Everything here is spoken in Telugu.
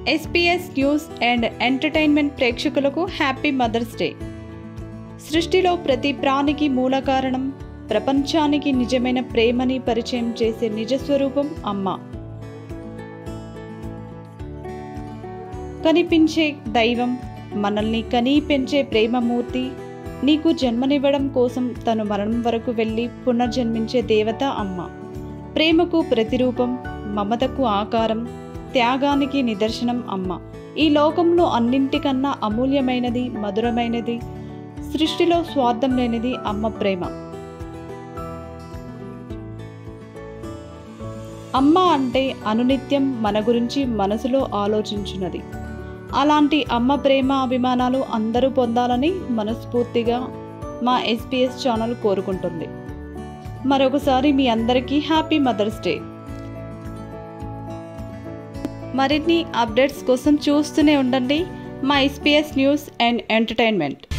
ఎస్పీఎస్ న్యూస్ అండ్ ఎంటర్టైన్మెంట్ ప్రేక్షకులకు హ్యాపీ మదర్స్ డే సృష్టిలో ప్రతి ప్రాణికి మూల కారణం ప్రపంచానికి నిజమైన ప్రేమని పరిచయం చేసే నిజస్వరూపం అమ్మ కనిపించే దైవం మనల్ని కనీ పెంచే ప్రేమమూర్తి నీకు జన్మనివ్వడం కోసం తను మరణం వరకు వెళ్ళి పునర్జన్మించే దేవత అమ్మ ప్రేమకు ప్రతిరూపం మమతకు ఆకారం త్యాగానికి నిదర్శనం అమ్మ ఈ లోకంలో అన్నింటికన్నా అమూల్యమైనది మధురమైనది సృష్టిలో స్వార్థం లేనిది అమ్మ ప్రేమ అమ్మ అంటే అనునిత్యం మన గురించి మనసులో ఆలోచించున్నది అలాంటి అమ్మ ప్రేమ అభిమానాలు అందరూ పొందాలని మనస్ఫూర్తిగా మా ఎస్పీఎస్ ఛానల్ కోరుకుంటుంది మరొకసారి మీ అందరికీ హ్యాపీ మదర్స్ డే మరిన్ని అప్డేట్స్ కోసం చూస్తూనే ఉండండి మా ఎస్పీఎస్ న్యూస్ అండ్ ఎంటర్టైన్మెంట్